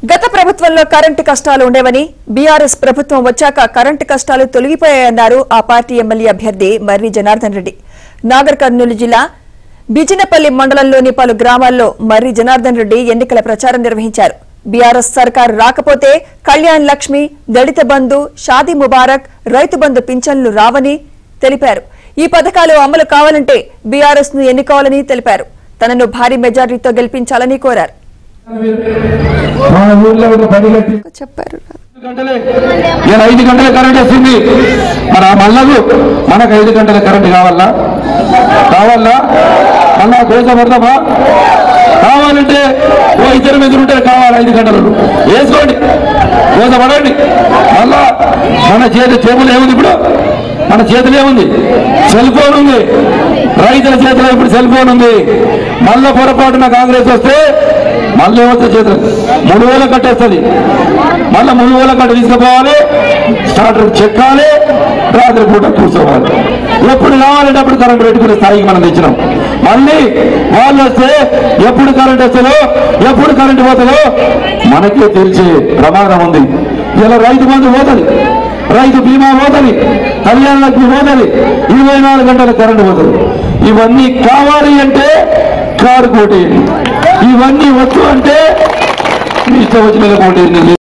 గత ప్రభుత్వంలో కరెంటు కష్టాలు ఉండేవని బీఆర్ఎస్ ప్రభుత్వం వచ్చాక కరెంటు కష్టాలు తొలగిపోయాయన్నారు ఆ పార్టీ ఎమ్మెల్యే అభ్యర్థి మర్రి జనార్దన్ రెడ్డి నాగర్ కర్నూలు జిల్లా బిజినపల్లి మండలంలోని పలు గ్రామాల్లో మర్రి జనార్దన్ రెడ్డి ఎన్నికల ప్రచారం నిర్వహించారు బీఆర్ఎస్ సర్కారు రాకపోతే కళ్యాణ్ లక్ష్మి దళిత బంధు షాదీ ముబారక్ రైతు బంధు పింఛన్లు రావని తెలిపారు ఈ పథకాలు అమలు కావాలంటే బీఆర్ఎస్ ను ఎన్నుకోవాలని తెలిపారు తనను భారీ మెజారిటీతో గెలిపించాలని కోరారు మన ఊర్లో ఒక పని కట్టి చెప్పారు గంటలే ఇలా ఐదు గంటల కరెంట్ వస్తుంది మరి ఆ మళ్ళకు మనకు ఐదు గంటల కరెంట్ కావాలా కావాలా మళ్ళా దోశ పడదామా కావాలంటే ఓ ఇద్దరు మీద ఉంటే కావాలి ఐదు గంటలు వేసుకోండి దోశ పడండి మళ్ళా మన చేతి చేతులు ఏముంది ఇప్పుడు మన చేతులు ఏముంది సెల్ ఫోన్ ఉంది రైతుల చేతిలో ఇప్పుడు సెల్ ఫోన్ ఉంది మళ్ళా పొరపాటున కాంగ్రెస్ వస్తే మళ్ళీ ఏమవుతుంది చేతులు మూడు వేల కట్టేస్తుంది మళ్ళీ మూడు వేల కట్ట తీసుకుపోవాలి స్టార్టర్ చెక్కాలి రాత్రి పూట కూర్చోవాలి ఎప్పుడు కావాలంటే అప్పుడు కరెంట్ పెట్టుకునే స్థాయికి మనం తెచ్చినాం మళ్ళీ వాళ్ళు వస్తే ఎప్పుడు కరెంట్ వస్తుందో ఎప్పుడు కరెంట్ పోతుందో మనకే తెలిసే ప్రమాదం ఉంది ఇలా రైతు బంధు పోతుంది రైతు బీమా పోతుంది కళ్యాణ లక్ష్మి పోతుంది ఇరవై నాలుగు గంటల కరెంట్ పోతుంది ఇవన్నీ కావాలి అంటే కారు కోటి ఇవన్నీ వద్దు అంటే మీ ఇష్టం వచ్చిన కోటి